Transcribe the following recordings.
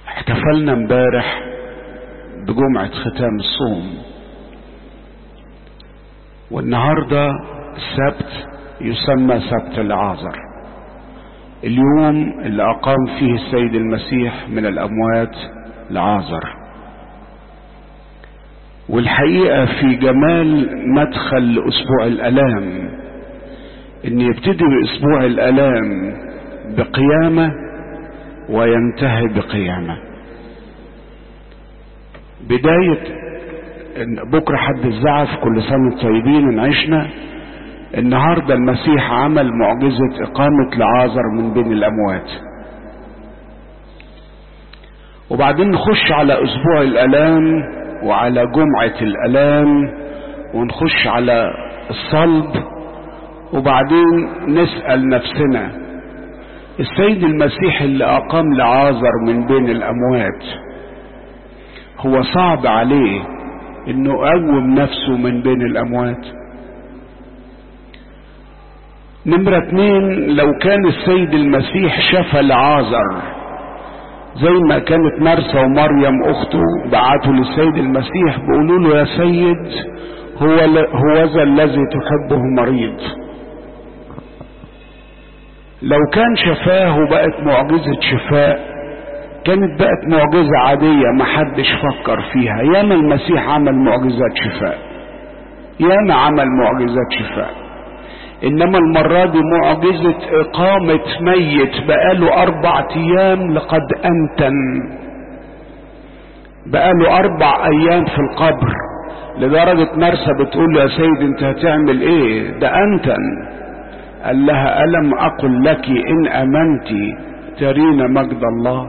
احتفلنا امبارح بجمعة ختام الصوم والنهاردة السبت يسمى سبت العازر اليوم اللي أقام فيه السيد المسيح من الأموات لعازر والحقيقة في جمال مدخل لأسبوع الألام إن يبتدي بأسبوع الألام بقيامة وينتهي بقيامة بداية بكرة حد الزعف كل سنة طيبين إن عشنا النهاردة المسيح عمل معجزة إقامة لعازر من بين الأموات وبعدين نخش على أسبوع الألام وعلى جمعة الألام ونخش على الصلب وبعدين نسأل نفسنا السيد المسيح اللي أقام لعازر من بين الأموات هو صعب عليه انه قوم نفسه من بين الاموات نمرة اتنين لو كان السيد المسيح شفى لعازر زي ما كانت مرسى ومريم اخته بعتوا للسيد المسيح بيقولوا له يا سيد هو هو ذا الذي تحبه مريض لو كان شفاه وبقت معجزة شفاء كانت بقت معجزة عادية ما حدش فكر فيها ياما المسيح عمل معجزات شفاء ياما عمل معجزات شفاء انما المرة دي معجزة اقامة ميت بقاله اربع ايام لقد انتن بقاله اربع ايام في القبر لدرجة مرسى بتقول يا سيد انت هتعمل ايه ده انتن قال لها الم اقل لك ان امنتي ترين مجد الله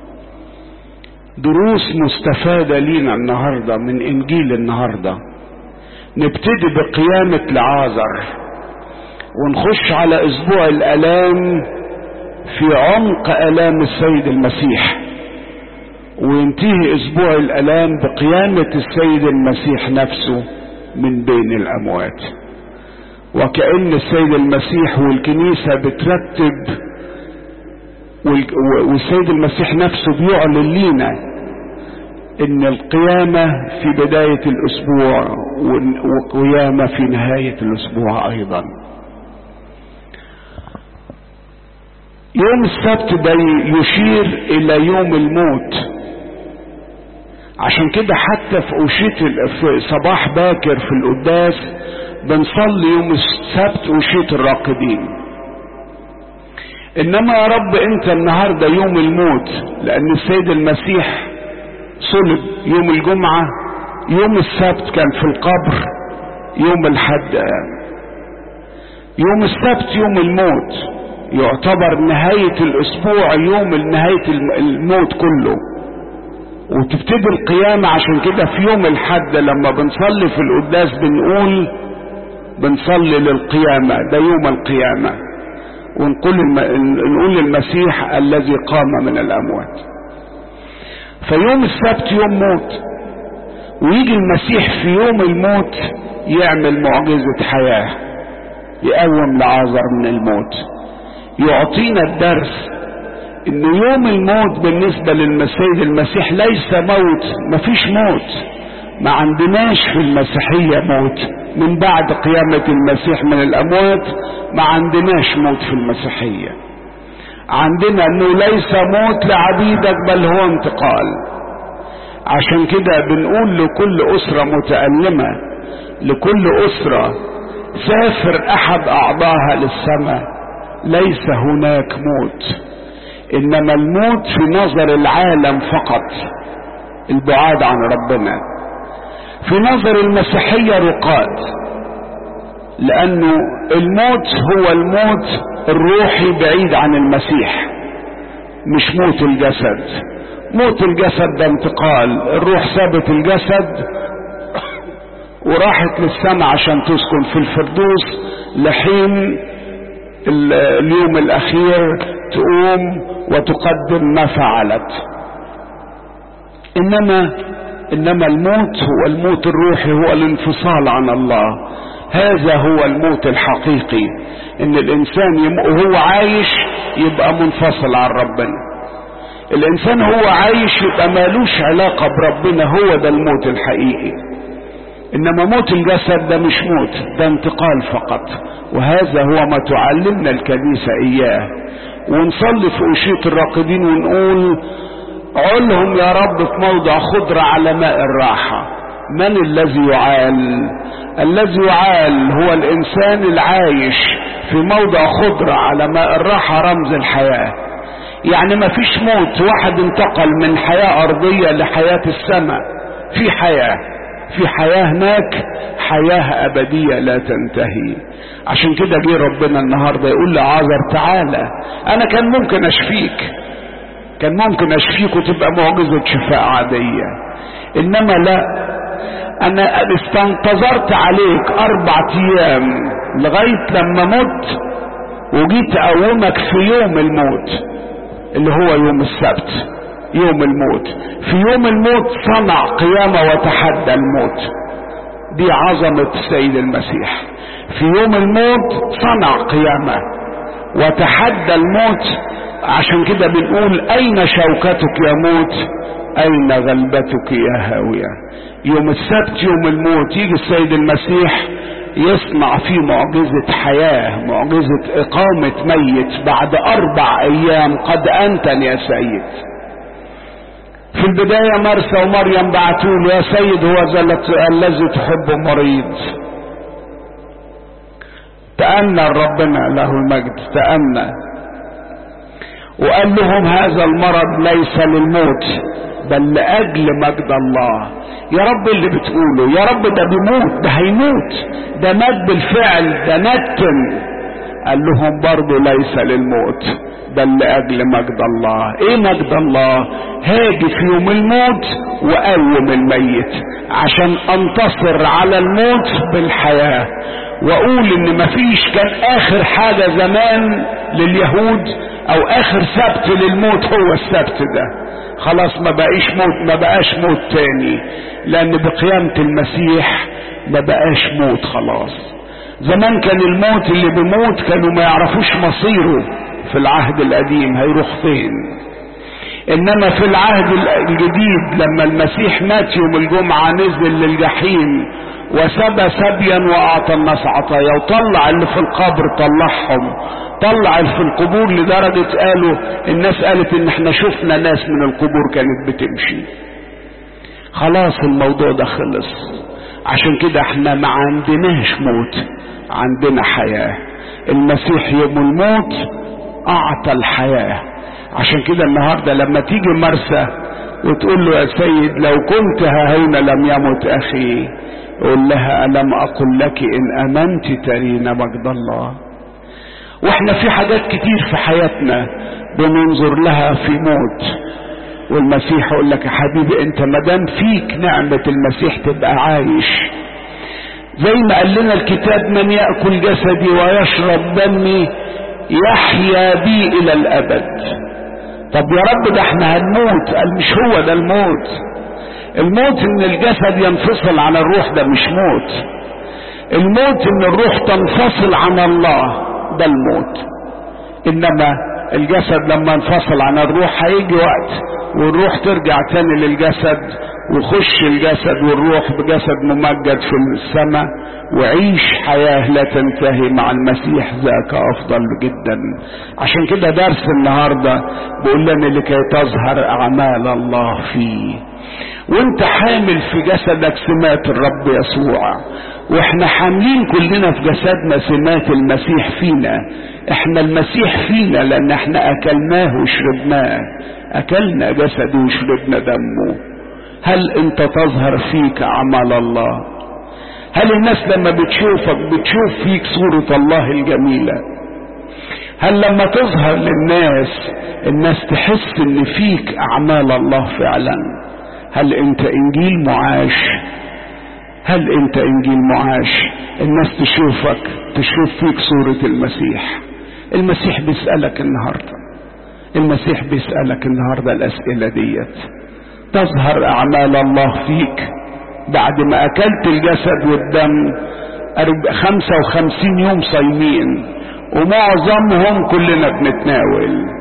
دروس مستفادة لينا النهاردة من انجيل النهاردة نبتدي بقيامة لعازر ونخش على اسبوع الالام في عمق الام السيد المسيح وينتهي اسبوع الالام بقيامة السيد المسيح نفسه من بين الاموات وكأن السيد المسيح والكنيسة بترتب والسيد المسيح نفسه بيعلن لينا ان القيامة في بداية الاسبوع وقيامة في نهاية الاسبوع ايضا يوم السبت ده يشير الى يوم الموت عشان كده حتى في أوشية في صباح باكر في القداس بنصلي يوم السبت أوشية الراقدين انما يا رب انت النهارده يوم الموت لان السيد المسيح صلب يوم الجمعه يوم السبت كان في القبر يوم الحد يوم السبت يوم الموت يعتبر نهاية الأسبوع يوم نهاية الموت كله وتبتدي القيامة عشان كده في يوم الحد لما بنصلي في القداس بنقول بنصلي للقيامة ده يوم القيامة ونقول نقول للمسيح الذي قام من الأموات فيوم السبت يوم موت ويجي المسيح في يوم الموت يعمل معجزة حياة يقوم لعازر من الموت يعطينا الدرس ان يوم الموت بالنسبة للمسيح المسيح ليس موت مفيش موت ما عندناش في المسيحية موت من بعد قيامة المسيح من الاموات ما عندناش موت في المسيحية عندنا انه ليس موت لعبيدك بل هو انتقال عشان كده بنقول لكل اسرة متألمة لكل اسرة سافر احد اعضاها للسماء ليس هناك موت انما الموت في نظر العالم فقط البعاد عن ربنا في نظر المسيحية رقاد لانه الموت هو الموت الروحي بعيد عن المسيح مش موت الجسد موت الجسد ده انتقال الروح سابت الجسد وراحت للسماء عشان تسكن في الفردوس لحين اليوم الاخير تقوم وتقدم ما فعلت انما انما الموت هو الموت الروحي هو الانفصال عن الله هذا هو الموت الحقيقي ان الانسان وهو عايش يبقى منفصل عن ربنا الانسان هو عايش يبقى مالوش علاقة بربنا هو ده الموت الحقيقي انما موت الجسد ده مش موت ده انتقال فقط وهذا هو ما تعلمنا الكنيسة اياه ونصلي في أشية الراقدين ونقول علهم يا رب في موضع خضرة على ماء الراحة من الذي يعال الذي يعال هو الإنسان العايش في موضع خضرة على ماء الراحة رمز الحياة يعني ما فيش موت واحد انتقل من حياة أرضية لحياة السماء في حياة في حياة هناك حياة أبدية لا تنتهي عشان كده جه ربنا النهاردة يقول لعازر تعالى أنا كان ممكن أشفيك كان ممكن أشفيك وتبقى معجزة شفاء عادية إنما لا أنا استنتظرت عليك أربع أيام لغاية لما مت وجيت أقومك في يوم الموت اللي هو يوم السبت يوم الموت في يوم الموت صنع قيامة وتحدى الموت دي عظمة السيد المسيح في يوم الموت صنع قيامة وتحدى الموت عشان كده بنقول اين شوكتك يا موت اين غلبتك يا هاوية يوم السبت يوم الموت يجي السيد المسيح يصنع فيه معجزة حياة معجزة اقامة ميت بعد اربع ايام قد انتن يا سيد في البداية مرسى ومريم بعتوا يا سيد هو الذي تحبه مريض تأنى ربنا له المجد تأنى وقال لهم هذا المرض ليس للموت بل لأجل مجد الله يا رب اللي بتقوله يا رب ده بيموت ده هيموت ده مات بالفعل ده نتن قال لهم برضه ليس للموت بل لأجل مجد الله ايه مجد الله هاجي في يوم الموت وقوم الميت عشان انتصر على الموت بالحياة واقول ان مفيش كان اخر حاجة زمان لليهود او اخر سبت للموت هو السبت ده خلاص ما بقاش موت ما بقاش موت تاني لان بقيامة المسيح ما بقاش موت خلاص زمان كان الموت اللي بيموت كانوا ما يعرفوش مصيره في العهد القديم هيروح فين انما في العهد الجديد لما المسيح مات يوم الجمعة نزل للجحيم وسبى سبيا واعطى الناس عطايا وطلع اللي في القبر طلعهم طلع اللي في القبور لدرجة قالوا الناس قالت ان احنا شفنا ناس من القبور كانت بتمشي خلاص الموضوع ده خلص عشان كده احنا ما عندناش موت عندنا حياة المسيح يوم الموت اعطى الحياة عشان كده النهاردة لما تيجي مرسى وتقول له يا سيد لو كنت ها هنا لم يمت اخي قول لها الم اقل لك ان امنت ترين مجد الله واحنا في حاجات كتير في حياتنا بننظر لها في موت والمسيح يقول لك يا حبيبي انت مدام فيك نعمة المسيح تبقى عايش زي ما قال لنا الكتاب من يأكل جسدي ويشرب دمي يحيا بي الى الابد طب يا رب ده احنا هنموت قال مش هو ده الموت الموت ان الجسد ينفصل عن الروح ده مش موت الموت ان الروح تنفصل عن الله ده الموت انما الجسد لما انفصل عن الروح هيجي وقت والروح ترجع تاني للجسد ويخش الجسد والروح بجسد ممجد في السماء وعيش حياة لا تنتهي مع المسيح ذاك أفضل جدا عشان كده درس النهاردة بيقول لنا لكي تظهر أعمال الله فيه وانت حامل في جسدك سمات الرب يسوع واحنا حاملين كلنا في جسدنا سمات المسيح فينا احنا المسيح فينا لان احنا اكلناه وشربناه اكلنا جسده وشربنا دمه هل انت تظهر فيك اعمال الله هل الناس لما بتشوفك بتشوف فيك صورة الله الجميلة هل لما تظهر للناس الناس تحس ان فيك اعمال الله فعلا هل انت انجيل معاش هل انت انجيل معاش الناس تشوفك تشوف فيك صورة المسيح المسيح بيسألك النهاردة المسيح بيسألك النهاردة الاسئلة ديت تظهر اعمال الله فيك بعد ما اكلت الجسد والدم خمسة وخمسين يوم صايمين ومعظمهم كلنا بنتناول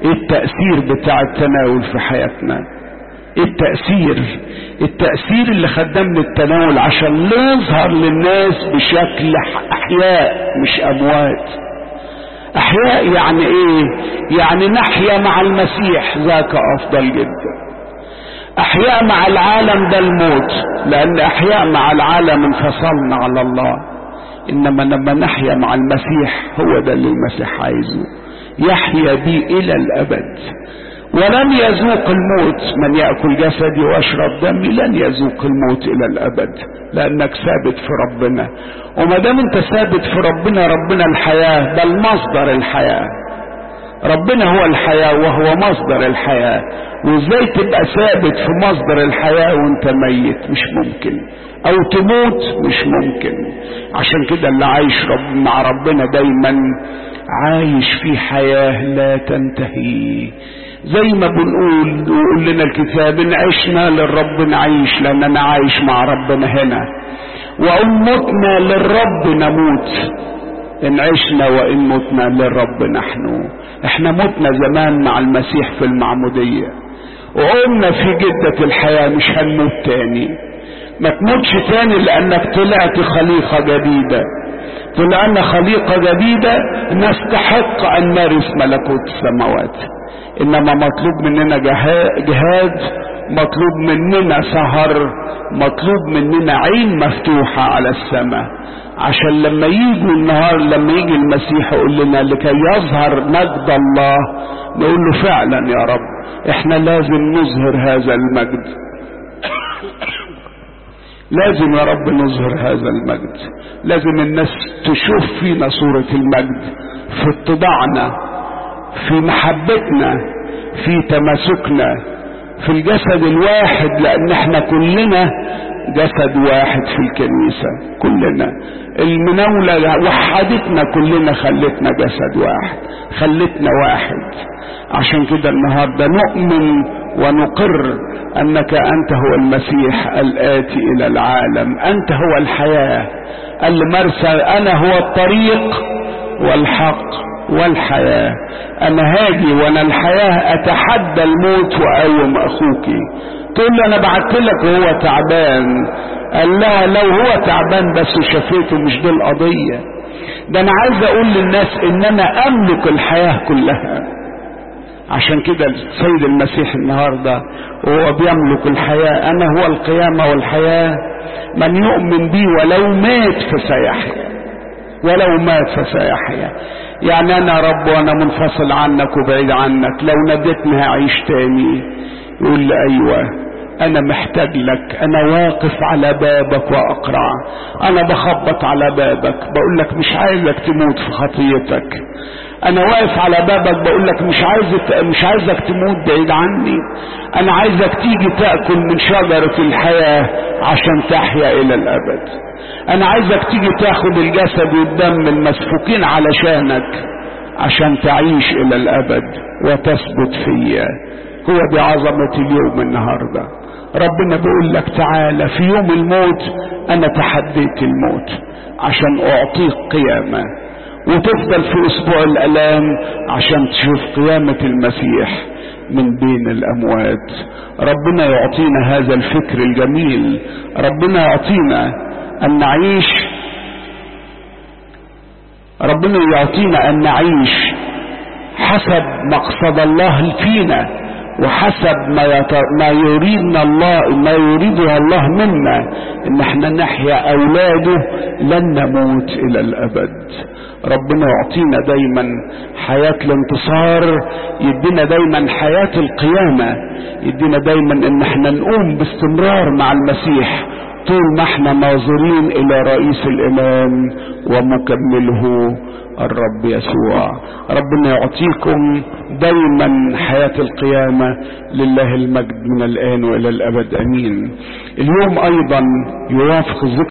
ايه التأثير بتاع التناول في حياتنا ايه التأثير التأثير اللي خدمنا التناول عشان نظهر للناس بشكل احياء مش اموات احياء يعني ايه يعني نحيا مع المسيح ذاك افضل جدا احياء مع العالم ده الموت لان احياء مع العالم انفصلنا على الله انما لما نحيا مع المسيح هو ده اللي المسيح عايزه يحيا بي الى الابد ولن يذوق الموت من ياكل جسدي ويشرب دمي لن يذوق الموت الى الابد لانك ثابت في ربنا وما دام انت ثابت في ربنا ربنا الحياه بل مصدر الحياه ربنا هو الحياه وهو مصدر الحياه وازاي تبقى ثابت في مصدر الحياه وانت ميت مش ممكن او تموت مش ممكن عشان كده اللي عايش رب مع ربنا دايما عايش في حياه لا تنتهي زي ما بنقول يقول لنا الكتاب ان عشنا للرب نعيش لان انا عايش مع ربنا هنا وان متنا للرب نموت ان عشنا وان متنا للرب نحن احنا متنا زمان مع المسيح في المعمودية وقمنا في جدة الحياة مش هنموت تاني ما تموتش تاني لانك طلعت خليقة جديدة طلعنا خليقة جديدة نستحق ان نرث ملكوت السماوات انما مطلوب مننا جهاد مطلوب مننا سهر مطلوب مننا عين مفتوحة على السماء عشان لما يجوا النهار لما يجي المسيح يقول لنا لكي يظهر مجد الله نقول له فعلا يا رب احنا لازم نظهر هذا المجد لازم يا رب نظهر هذا المجد لازم الناس تشوف فينا صورة المجد في اتباعنا في محبتنا في تماسكنا في الجسد الواحد لان احنا كلنا جسد واحد في الكنيسة كلنا المناولة وحدتنا كلنا خلتنا جسد واحد خلتنا واحد عشان كده النهاردة نؤمن ونقر انك انت هو المسيح الاتي الى العالم انت هو الحياة المرسل انا هو الطريق والحق والحياة انا هاجي وانا الحياة اتحدى الموت واقوم اخوك تقول له انا بعت لك وهو تعبان قال لها لو هو تعبان بس شفيته مش دي القضية ده انا عايز اقول للناس ان انا املك الحياة كلها عشان كده السيد المسيح النهاردة وهو بيملك الحياة انا هو القيامة والحياة من يؤمن بي ولو مات فسيحيا ولو مات فسيحيا يعني انا رب وانا منفصل عنك وبعيد عنك لو ناديتني هعيش تاني يقول لي ايوه انا محتاج لك انا واقف على بابك واقرع انا بخبط على بابك بقول لك مش عايزك تموت في خطيتك انا واقف على بابك بقول لك مش عايزك مش عايزك تموت بعيد عني انا عايزك تيجي تاكل من شجره الحياه عشان تحيا الى الابد انا عايزك تيجي تاخد الجسد والدم المسفوكين علشانك عشان تعيش الى الابد وتثبت فيا هو دي عظمة اليوم النهاردة ربنا بيقول لك تعالى في يوم الموت انا تحديت الموت عشان اعطيك قيامة وتفضل في اسبوع الالام عشان تشوف قيامة المسيح من بين الاموات ربنا يعطينا هذا الفكر الجميل ربنا يعطينا ان نعيش ربنا يعطينا ان نعيش حسب مقصد الله فينا وحسب ما, يت... ما يريدنا الله ما يريده الله منا ان احنا نحيا اولاده لن نموت الى الابد ربنا يعطينا دايما حياة الانتصار يدينا دايما حياة القيامة يدينا دايما ان احنا نقوم باستمرار مع المسيح طول ما احنا ناظرين الى رئيس الايمان ومكمله الرب يسوع ربنا يعطيكم دايما حياة القيامة لله المجد من الآن وإلى الأبد أمين اليوم أيضا يوافق